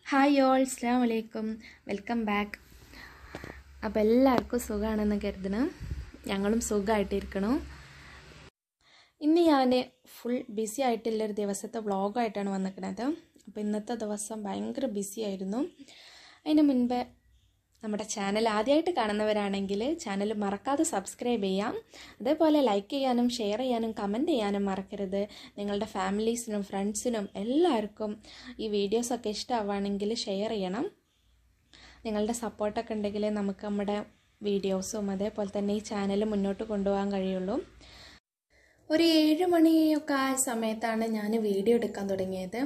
Hi all അസ്സാം വലൈക്കും welcome back അപ്പോൾ എല്ലാവർക്കും സുഖമാണെന്ന് കരുതണം ഞങ്ങളും സുഖമായിട്ടിരിക്കണം ഇന്ന് ഞാൻ ഫുൾ ബിസി ആയിട്ടുള്ളൊരു ദിവസത്തെ വ്ളോഗായിട്ടാണ് വന്നിരിക്കുന്നത് അപ്പോൾ ഇന്നത്തെ ദിവസം ഭയങ്കര ബിസി ആയിരുന്നു അതിന് മുൻപ് നമ്മുടെ ചാനൽ ആദ്യമായിട്ട് കാണുന്നവരാണെങ്കിൽ ചാനൽ മറക്കാതെ സബ്സ്ക്രൈബ് ചെയ്യാം അതേപോലെ ലൈക്ക് ചെയ്യാനും ഷെയർ ചെയ്യാനും കമൻറ്റ് ചെയ്യാനും മറക്കരുത് നിങ്ങളുടെ ഫാമിലീസിനും ഫ്രണ്ട്സിനും എല്ലാവർക്കും ഈ വീഡിയോസൊക്കെ ഇഷ്ടമാവുകയാണെങ്കിൽ ഷെയർ ചെയ്യണം നിങ്ങളുടെ സപ്പോർട്ടൊക്കെ ഉണ്ടെങ്കിൽ നമുക്ക് നമ്മുടെ വീഡിയോസും അതേപോലെ തന്നെ ഈ ചാനൽ മുന്നോട്ട് കൊണ്ടുപോകാൻ കഴിയുള്ളൂ ഒരു ഏഴ് മണിയൊക്കെ ആയ സമയത്താണ് ഞാൻ വീഡിയോ എടുക്കാൻ തുടങ്ങിയത്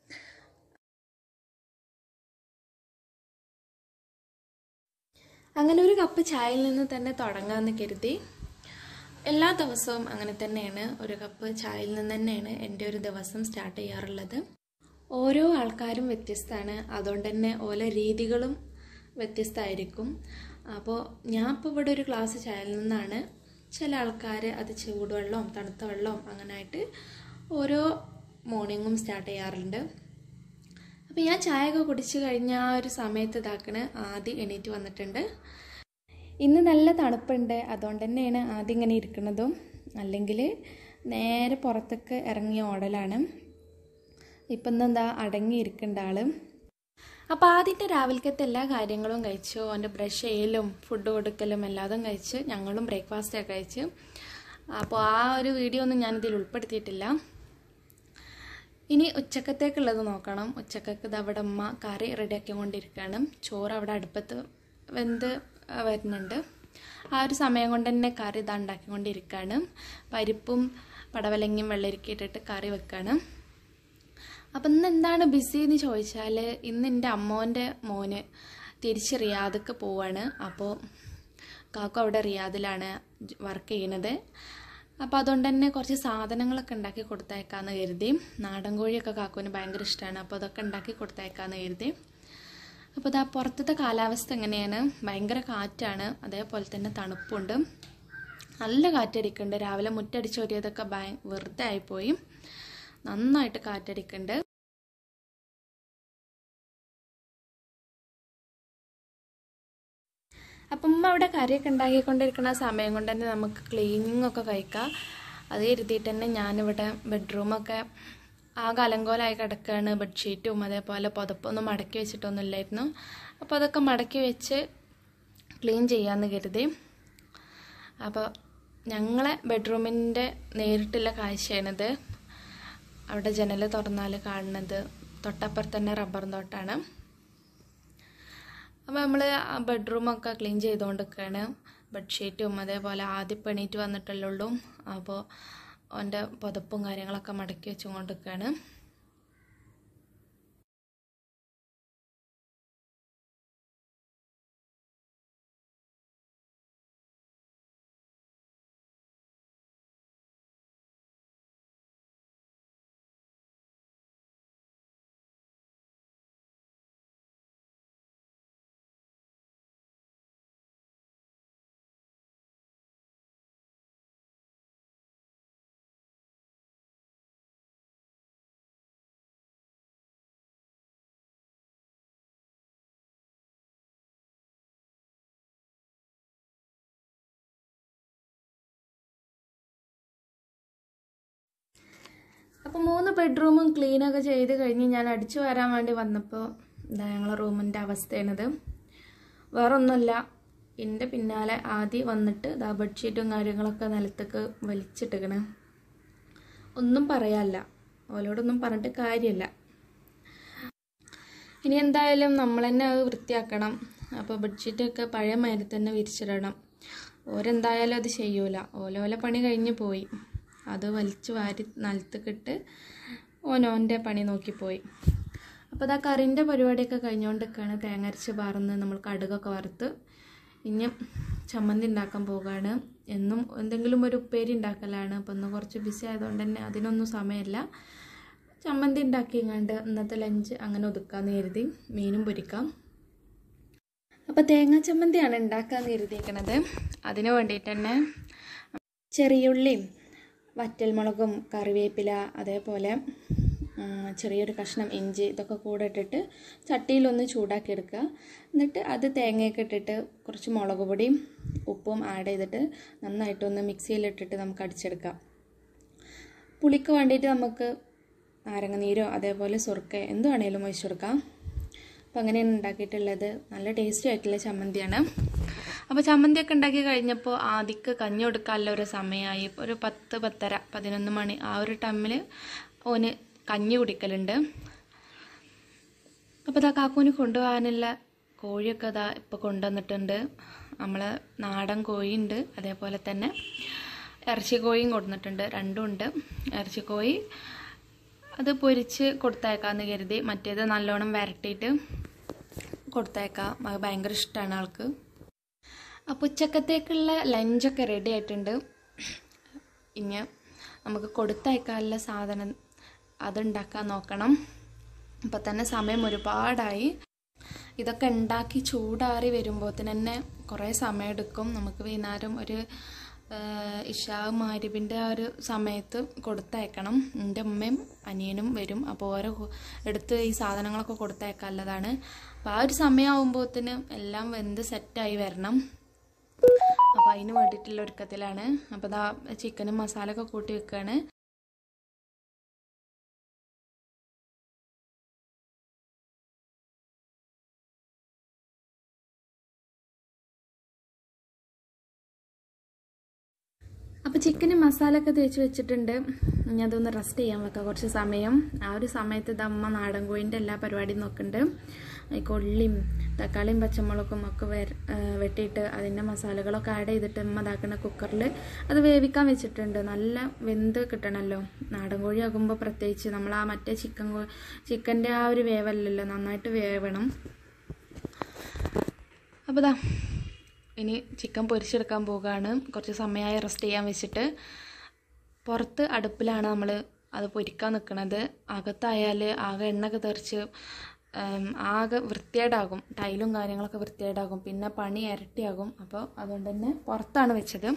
അങ്ങനെ ഒരു കപ്പ് ചായയിൽ നിന്ന് തന്നെ തുടങ്ങാമെന്ന് കരുതി എല്ലാ ദിവസവും അങ്ങനെ തന്നെയാണ് ഒരു കപ്പ് ചായയിൽ നിന്ന് തന്നെയാണ് എൻ്റെ ഒരു ദിവസം സ്റ്റാർട്ട് ചെയ്യാറുള്ളത് ഓരോ ആൾക്കാരും വ്യത്യസ്തമാണ് അതുകൊണ്ട് തന്നെ ഓരോ രീതികളും വ്യത്യസ്തമായിരിക്കും അപ്പോൾ ഞാൻ ഇപ്പോൾ ഇവിടെ ഒരു ഗ്ലാസ് ചായയിൽ നിന്നാണ് ചില ആൾക്കാർ അത് ചൂടുവെള്ളവും തണുത്ത വെള്ളവും അങ്ങനെ ആയിട്ട് ഓരോ മോർണിംഗും സ്റ്റാർട്ട് ചെയ്യാറുണ്ട് അപ്പോൾ ഞാൻ ചായ ഒക്കെ കുടിച്ച് കഴിഞ്ഞ ആ ഒരു സമയത്ത് ഇതാക്കണ് ആദ്യം എണീറ്റ് വന്നിട്ടുണ്ട് ഇന്ന് നല്ല തണുപ്പുണ്ട് അതുകൊണ്ട് തന്നെയാണ് ആദ്യം ഇങ്ങനെ ഇരിക്കുന്നതും അല്ലെങ്കിൽ നേരെ പുറത്തേക്ക് ഇറങ്ങിയ ഓടലാണ് ഇപ്പം എന്താ അടങ്ങിയിരിക്കേണ്ട ആള് അപ്പോൾ ആദ്യത്തെ രാവിലത്തെ എല്ലാ കാര്യങ്ങളും കഴിച്ചു അവൻ്റെ ബ്രഷ് ചെയ്യലും ഫുഡ് കൊടുക്കലും എല്ലാതും കഴിച്ച് ഞങ്ങളും ബ്രേക്ക്ഫാസ്റ്റൊക്കെ കഴിച്ച് അപ്പോൾ ആ ഒരു വീഡിയോ ഒന്നും ഞാനിതിൽ ഉൾപ്പെടുത്തിയിട്ടില്ല ഇനി ഉച്ചക്കത്തേക്കുള്ളത് നോക്കണം ഉച്ചക്കക്ക് ഇത് അവിടെ അമ്മ കറി റെഡിയാക്കി കൊണ്ടിരിക്കുകയാണ് ചോറ് അവിടെ അടുപ്പത്ത് വെന്ത് വരുന്നുണ്ട് ആ ഒരു സമയം കൊണ്ട് തന്നെ കറി ഇതാ ഉണ്ടാക്കിക്കൊണ്ടിരിക്കുകയാണ് പരിപ്പും പടവലങ്ങയും വെള്ളരിക്ക ഇട്ടിട്ട് കറി വെക്കുകയാണ് അപ്പം ഇന്ന് എന്താണ് ബിസി എന്ന് ചോദിച്ചാൽ ഇന്ന് എൻ്റെ അമ്മോൻ്റെ മോന് തിരിച്ച് റിയാദക്ക് പോവാണ് അപ്പോൾ കാക്കു അവിടെ റിയാദിലാണ് വർക്ക് ചെയ്യുന്നത് അപ്പോൾ അതുകൊണ്ട് തന്നെ കുറച്ച് സാധനങ്ങളൊക്കെ ഉണ്ടാക്കി കൊടുത്തയക്കാമെന്ന് കരുതി നാടൻ കോഴിയൊക്കെ കാക്കുവിന് ഭയങ്കര ഇഷ്ടമാണ് അപ്പോൾ അതൊക്കെ ഉണ്ടാക്കി കൊടുത്തയക്കാമെന്ന് കരുതി അപ്പോൾ ഇതാ പുറത്തത്തെ കാലാവസ്ഥ എങ്ങനെയാണ് ഭയങ്കര കാറ്റാണ് അതേപോലെ തന്നെ തണുപ്പുണ്ട് നല്ല കാറ്റടിക്കുന്നുണ്ട് രാവിലെ മുറ്റടിച്ചോരിയതൊക്കെ ഭയ വെറുതെ ആയിപ്പോയി നന്നായിട്ട് കാറ്റടിക്കുന്നുണ്ട് അപ്പം ഉമ്മ അവിടെ കറിയൊക്കെ ഉണ്ടാക്കിക്കൊണ്ടിരിക്കുന്ന സമയം കൊണ്ട് തന്നെ നമുക്ക് ക്ലീനിങ് ഒക്കെ കഴിക്കാം അത് കരുതിയിട്ട് തന്നെ ഞാനിവിടെ ബെഡ്റൂമൊക്കെ ആകെ അലങ്കോലമായി കിടക്കുകയാണ് ബെഡ്ഷീറ്റും അതേപോലെ പുതപ്പൊന്നും മടക്കി വെച്ചിട്ടൊന്നും ഇല്ലായിരുന്നു അപ്പോൾ അതൊക്കെ മടക്കി വെച്ച് ക്ലീൻ ചെയ്യാമെന്ന് കരുതി അപ്പോൾ ഞങ്ങളെ ബെഡ്റൂമിൻ്റെ നേരിട്ടുള്ള കാഴ്ചയാണിത് അവിടെ ജനൽ തുറന്നാൽ കാണുന്നത് തൊട്ടപ്പുറത്ത് തന്നെ റബ്ബർ തോട്ടാണ് അപ്പോൾ നമ്മൾ ബെഡ്റൂമൊക്കെ ക്ലീൻ ചെയ്തുകൊണ്ടിരിക്കുകയാണ് ബെഡ്ഷീറ്റും അതേപോലെ ആദ്യം പണിയിട്ട് വന്നിട്ടുള്ളൂ അപ്പോൾ അവൻ്റെ പുതപ്പും കാര്യങ്ങളൊക്കെ മടക്കി വെച്ചുകൊണ്ടിരിക്കുകയാണ് അപ്പോൾ മൂന്ന് ബെഡ്റൂമും ക്ലീനൊക്കെ ചെയ്ത് കഴിഞ്ഞ് ഞാൻ അടിച്ചു വരാൻ വേണ്ടി വന്നപ്പോൾ ഇതാ ഞങ്ങളെ റൂമിൻ്റെ അവസ്ഥയാണിത് വേറൊന്നുമില്ല എൻ്റെ പിന്നാലെ ആദ്യം വന്നിട്ട് ഇതാ ബെഡ്ഷീറ്റും കാര്യങ്ങളൊക്കെ നിലത്തേക്ക് വലിച്ചിട്ടിക്കണേ ഒന്നും പറയാല്ല ഓലോടൊന്നും പറഞ്ഞിട്ട് കാര്യമില്ല ഇനി എന്തായാലും നമ്മൾ തന്നെ അത് വൃത്തിയാക്കണം അപ്പോൾ ബെഡ്ഷീറ്റൊക്കെ പഴയ മാതിരി തന്നെ വിരിച്ചിടണം ഓരെന്തായാലും അത് ചെയ്യൂല ഓലോല പണി കഴിഞ്ഞ് പോയി അത് വലിച്ചു വാരി നിലത്തേക്കിട്ട് ഓനോൻ്റെ പണി നോക്കിപ്പോയി അപ്പോൾ അതാ കറിൻ്റെ പരിപാടിയൊക്കെ കഴിഞ്ഞുകൊണ്ടിരിക്കുകയാണ് തേങ്ങ അരച്ച് പാർന്ന് നമ്മൾ കടുകൊക്കെ വറുത്ത് ഇനി ചമ്മന്തി ഉണ്ടാക്കാൻ പോവുകയാണ് എന്നും എന്തെങ്കിലും ഒരു ഉപ്പേരി ഉണ്ടാക്കലാണ് അപ്പോൾ ഇന്ന് കുറച്ച് ബിസി ആയതുകൊണ്ട് തന്നെ അതിനൊന്നും സമയമില്ല ചമ്മന്തി ഉണ്ടാക്കിങ്ങാണ്ട് ഇന്നത്തെ ലഞ്ച് അങ്ങനെ ഒതുക്കാമെന്ന് കരുതി മീനും പൊരിക്കാം അപ്പോൾ തേങ്ങാ ചമ്മന്തിയാണ് ഉണ്ടാക്കാമെന്ന് കരുതിയിരിക്കണത് അതിന് വേണ്ടിയിട്ട് തന്നെ ചെറിയുള്ളിയും വറ്റൽമുളകും കറിവേപ്പില അതേപോലെ ഉം, ചെറിയൊരു കഷ്ണം ഇഞ്ചി ഇതൊക്കെ കൂടെ ഇട്ടിട്ട് ചട്ടിയിലൊന്ന് ചൂടാക്കി എടുക്കുക എന്നിട്ട് അത് തേങ്ങയൊക്കെ ഇട്ടിട്ട് കുറച്ച് മുളക് പൊടിയും ഉപ്പും ആഡ് ചെയ്തിട്ട് നന്നായിട്ടൊന്ന് മിക്സിയിലിട്ടിട്ട് നമുക്ക് അടിച്ചെടുക്കാം പുളിക്ക് വേണ്ടിയിട്ട് നമുക്ക് നാരങ്ങനീരോ അതേപോലെ സുർക്ക എന്ത് വേണേലും ഒഴിച്ചെടുക്കാം അപ്പോൾ അങ്ങനെയാണ് ഉണ്ടാക്കിയിട്ടുള്ളത് നല്ല ടേസ്റ്റി ആയിട്ടുള്ള ചമ്മന്തിയാണ് അപ്പോൾ ചമ്മന്തിയൊക്കെ ഉണ്ടാക്കി കഴിഞ്ഞപ്പോൾ ആദ്യക്ക് കഞ്ഞി കൊടുക്കാനുള്ള ഒരു സമയമായി ഇപ്പോൾ ഒരു പത്ത് പത്തര പതിനൊന്ന് മണി ആ ഒരു ടൈമിൽ ഓന് കഞ്ഞി കുടിക്കലുണ്ട് അപ്പോൾ ഇതാ കാക്കൂന് കൊണ്ടുപോകാനുള്ള കോഴിയൊക്കെ ഇതാ ഇപ്പോൾ കൊണ്ടുവന്നിട്ടുണ്ട് നമ്മൾ നാടൻ കോഴിയുണ്ട് അതേപോലെ തന്നെ ഇറച്ചി കോഴിയും കൊടുത്തിട്ടുണ്ട് രണ്ടും ഉണ്ട് ഇറച്ചി കോഴി അത് പൊരിച്ച് കൊടുത്തയക്കാമെന്ന് കരുതി മറ്റേത് നല്ലോണം വരട്ടിയിട്ട് കൊടുത്തയക്കാം അത് ഭയങ്കര ഇഷ്ടമാണ് ആൾക്ക് അപ്പോൾ ഉച്ചക്കത്തേക്കുള്ള ലഞ്ചൊക്കെ റെഡി ആയിട്ടുണ്ട് ഇനി നമുക്ക് കൊടുത്തയക്കാനുള്ള സാധനം അതുണ്ടാക്കാൻ നോക്കണം ഇപ്പം തന്നെ സമയം ഒരുപാടായി ഇതൊക്കെ ഉണ്ടാക്കി ചൂടാറി വരുമ്പോൾ തന്നെ കുറേ സമയമെടുക്കും നമുക്ക് വൈകുന്നേരം ഒരു ഇഷാ മാരിബിൻ്റെ ആ ഒരു സമയത്ത് കൊടുത്തയക്കണം എൻ്റെ ഉമ്മയും അനിയനും വരും അപ്പോൾ ഓരോ കു- എടുത്ത് ഈ സാധനങ്ങളൊക്കെ കൊടുത്തയക്കാനുള്ളതാണ് അപ്പോൾ ആ ഒരു സമയമാകുമ്പോഴത്തേന് എല്ലാം വെന്ത് സെറ്റായി വരണം അപ്പോൾ അതിന് വേണ്ടിയിട്ടുള്ള ഒരുക്കത്തിലാണ് അപ്പോൾ ഇതാ ചിക്കനും മസാല ഒക്കെ കൂട്ടി വെക്കുകയാണ് അപ്പോൾ ചിക്കന് മസാല ഒക്കെ തേച്ച് വെച്ചിട്ടുണ്ട് ഇനി അതൊന്ന് റെസ്റ്റ് ചെയ്യാൻ വെക്കാം കുറച്ച് സമയം ആ ഒരു സമയത്ത് ഇത് അമ്മ നാടൻ കോഴിൻ്റെ എല്ലാ പരിപാടിയും നോക്കുന്നുണ്ട് ഈ കൊള്ളിയും തക്കാളിയും പച്ചമുളകും ഒക്കെ വര ആ, വെട്ടിയിട്ട് അതിൻ്റെ മസാലകളൊക്കെ ആഡ് ചെയ്തിട്ട് അമ്മ ഇതാക്കുന്ന കുക്കറിൽ അത് വേവിക്കാൻ വെച്ചിട്ടുണ്ട് നല്ല വെന്ത് കിട്ടണമല്ലോ നാടൻ കോഴി ആകുമ്പോൾ പ്രത്യേകിച്ച് നമ്മൾ ആ മറ്റേ ചിക്കൻ കോ ചിക്കൻ്റെ ആ ഒരു വേവല്ലല്ലോ നന്നായിട്ട് വേവണം അപ്പോൾ ഇതാ ഇനി ചിക്കൻ പൊരിച്ചെടുക്കാൻ പോവുകയാണ് കുറച്ച് സമയമായി റെസ്റ്റ് ചെയ്യാൻ വെച്ചിട്ട് പുറത്ത് അടുപ്പിലാണ് നമ്മൾ അത് പൊരിക്കാൻ നിൽക്കുന്നത് അകത്തായാൽ ആകെ എണ്ണയൊക്കെ തെറിച്ച് ഉം, ആകെ വൃത്തികേടാകും ടൈലും കാര്യങ്ങളൊക്കെ വൃത്തികേടാകും പിന്നെ പണി ഇരട്ടിയാകും അപ്പോൾ അതുകൊണ്ട് തന്നെ പുറത്താണ് വെച്ചത്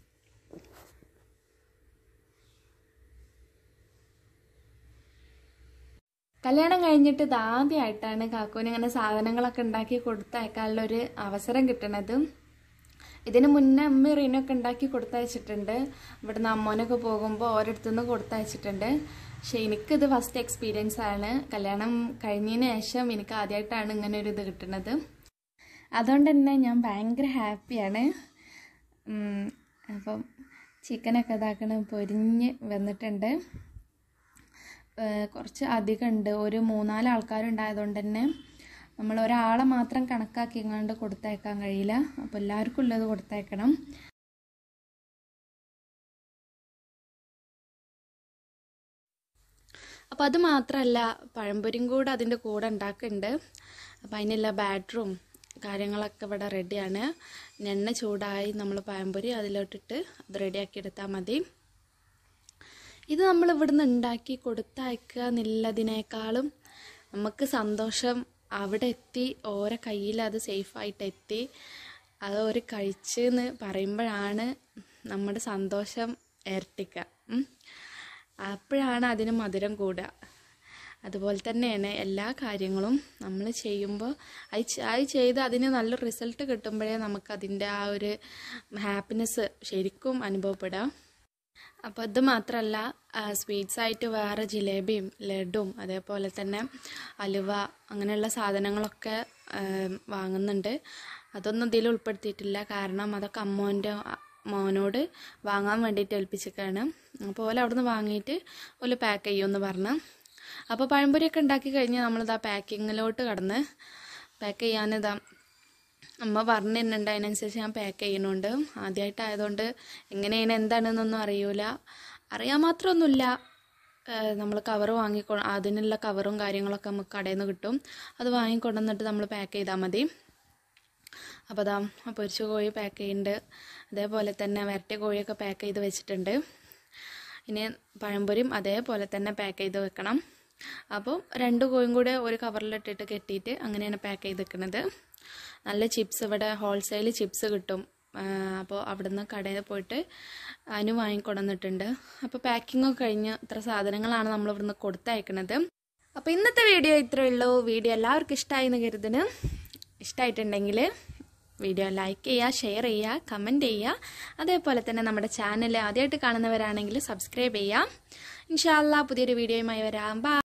കല്യാണം കഴിഞ്ഞിട്ട് ഇത് ആദ്യമായിട്ടാണ് കാക്കൂന് ഇങ്ങനെ സാധനങ്ങളൊക്കെ ഉണ്ടാക്കി കൊടുത്തയക്കാനുള്ള ഒരു അവസരം കിട്ടണത് ഇതിന് മുന്നേ അമ്മ റീനൊക്കെ ഉണ്ടാക്കി കൊടുത്തയച്ചിട്ടുണ്ട് ഇവിടുന്ന് അമ്മോനൊക്കെ പോകുമ്പോൾ ഓരോരുത്തുനിന്ന് കൊടുത്തയച്ചിട്ടുണ്ട് പക്ഷെ എനിക്കിത് ഫസ്റ്റ് എക്സ്പീരിയൻസ് ആണ് കല്യാണം കഴിഞ്ഞതിന് ശേഷം എനിക്ക് ആദ്യമായിട്ടാണ് ഇങ്ങനെ ഒരു ഇത് കിട്ടുന്നത് അതുകൊണ്ട് തന്നെ ഞാൻ ഭയങ്കര ഹാപ്പിയാണ് ഉം, അപ്പം ചിക്കനൊക്കെ ഇതാക്കണം പൊരിഞ്ഞ് വന്നിട്ടുണ്ട് ഏഹ് കുറച്ച് അധികം ഉണ്ട് ഒരു മൂന്നാല് ആൾക്കാരുണ്ടായതുകൊണ്ട് തന്നെ നമ്മൾ ഒരാളെ മാത്രം കണക്കാക്കി ഇങ്ങാണ്ട് കൊടുത്തയക്കാൻ കഴിയില്ല അപ്പോൾ എല്ലാവർക്കും ഉള്ളത് കൊടുത്തയക്കണം അപ്പോൾ അത് മാത്രമല്ല പഴംപൊരിയും കൂടെ അതിൻ്റെ കൂടെ ഉണ്ടാക്കുന്നുണ്ട് അപ്പോൾ അതിനുള്ള ബാറ്ററും കാര്യങ്ങളൊക്കെ ഇവിടെ റെഡിയാണ് എണ്ണ ചൂടായി നമ്മൾ പഴംപൊരി അതിലോട്ടിട്ട് അത് റെഡിയാക്കി എടുത്താൽ മതി ഇത് നമ്മൾ ഇവിടുന്ന് ഉണ്ടാക്കി കൊടുത്തയക്കുക എന്നുള്ളതിനേക്കാളും നമുക്ക് സന്തോഷം അവിടെ എത്തി ഓരോ കയ്യിൽ അത് സേഫായിട്ട് എത്തി അത് ഒരു കഴിച്ച് എന്ന് പറയുമ്പോഴാണ് നമ്മുടെ സന്തോഷം ഇരട്ടിക്കുക ഉം. അപ്പോഴാണ് അതിന് മധുരം കൂടുക അതുപോലെ തന്നെയാണ് എല്ലാ കാര്യങ്ങളും നമ്മൾ ചെയ്യുമ്പോൾ അത് ചെ- അത് ചെയ്ത് അതിന് നല്ല റിസൾട്ട് കിട്ടുമ്പോഴേ നമുക്ക് അതിൻ്റെ ആ ഒരു ഹാപ്പിനെസ് ശരിക്കും അനുഭവപ്പെടാം അപ്പോൾ ഇത് മാത്രമല്ല സ്വീറ്റ്സ് ആയിട്ട് വേറെ ജിലേബിയും ലഡും അതേപോലെ തന്നെ അലുവ അങ്ങനെയുള്ള സാധനങ്ങളൊക്കെ ആ, വാങ്ങുന്നുണ്ട് അതൊന്നും ഇതിൽ ഉൾപ്പെടുത്തിയിട്ടില്ല കാരണം അതൊക്കെ അമ്മോൻ്റെ മോനോട് വാങ്ങാൻ വേണ്ടിയിട്ട് ഏൽപ്പിച്ചിരിക്കുകയാണ് അപ്പോൾ ഓല അവിടുന്ന് വാങ്ങിയിട്ട് ഓല് പാക്ക് ചെയ്യുമെന്ന് പറഞ്ഞു അപ്പോൾ പഴംപൊരിയൊക്കെ ഉണ്ടാക്കി കഴിഞ്ഞ് നമ്മളിതാ പാക്കിങ്ങിലോട്ട് കടന്ന് പാക്ക് ചെയ്യാനിതാ അമ്മ പറഞ്ഞു തരുന്നുണ്ട് അതിനനുസരിച്ച് ഞാൻ പാക്ക് ചെയ്യുന്നുണ്ട് ആദ്യമായിട്ടായതുകൊണ്ട് എങ്ങനെയാണ് എന്താണെന്നൊന്നും അറിയൂല അറിയാൻ മാത്രമൊന്നുമില്ല നമ്മൾ കവർ വാങ്ങിക്കൊ അതിനുള്ള കവറും കാര്യങ്ങളൊക്കെ നമുക്ക് കടയിൽ നിന്ന് കിട്ടും അത് വാങ്ങിക്കൊണ്ടുവന്നിട്ട് നമ്മൾ പാക്ക് ചെയ്താൽ മതി അപ്പോൾ അതാ പൊരിച്ച കോഴി പാക്ക് ചെയ്യുന്നുണ്ട് അതേപോലെ തന്നെ വരട്ടിയ കോഴിയൊക്കെ പാക്ക് ചെയ്ത് വെച്ചിട്ടുണ്ട് ഇനി പഴംപൊരിയും അതേപോലെ തന്നെ പാക്ക് ചെയ്ത് വെക്കണം അപ്പോൾ രണ്ട് കോയും കൂടെ ഒരു കവറിലിട്ടിട്ട് കെട്ടിയിട്ട് അങ്ങനെയാണ് പാക്ക് ചെയ്ത് വെക്കുന്നത് നല്ല ചിപ്സ് ഇവിടെ ഹോൾസെയിൽ ചിപ്സ് കിട്ടും അപ്പോൾ അവിടുന്ന് കടയിൽ പോയിട്ട് അനു വാങ്ങിക്കൊണ്ടുവന്നിട്ടുണ്ട് അപ്പോൾ പാക്കിംഗ് ഒക്കെ കഴിഞ്ഞ് ഇത്ര സാധനങ്ങളാണ് നമ്മൾ ഇവിടുന്ന് കൊടുത്തയക്കുന്നത് അപ്പോൾ ഇന്നത്തെ വീഡിയോ ഇത്രയേ ഉള്ളൂ വീഡിയോ എല്ലാവർക്കും ഇഷ്ടമായി എന്ന് കരുതുന്നു ഇഷ്ടമായിട്ടുണ്ടെങ്കിൽ വീഡിയോ ലൈക്ക് ചെയ്യുക ഷെയർ ചെയ്യുക കമൻറ്റ് ചെയ്യുക അതേപോലെ തന്നെ നമ്മുടെ ചാനൽ ആദ്യമായിട്ട് കാണുന്നവരാണെങ്കിൽ സബ്സ്ക്രൈബ് ചെയ്യുക ഇൻഷാല്ല പുതിയൊരു വീഡിയോയുമായി വരാം ബൈ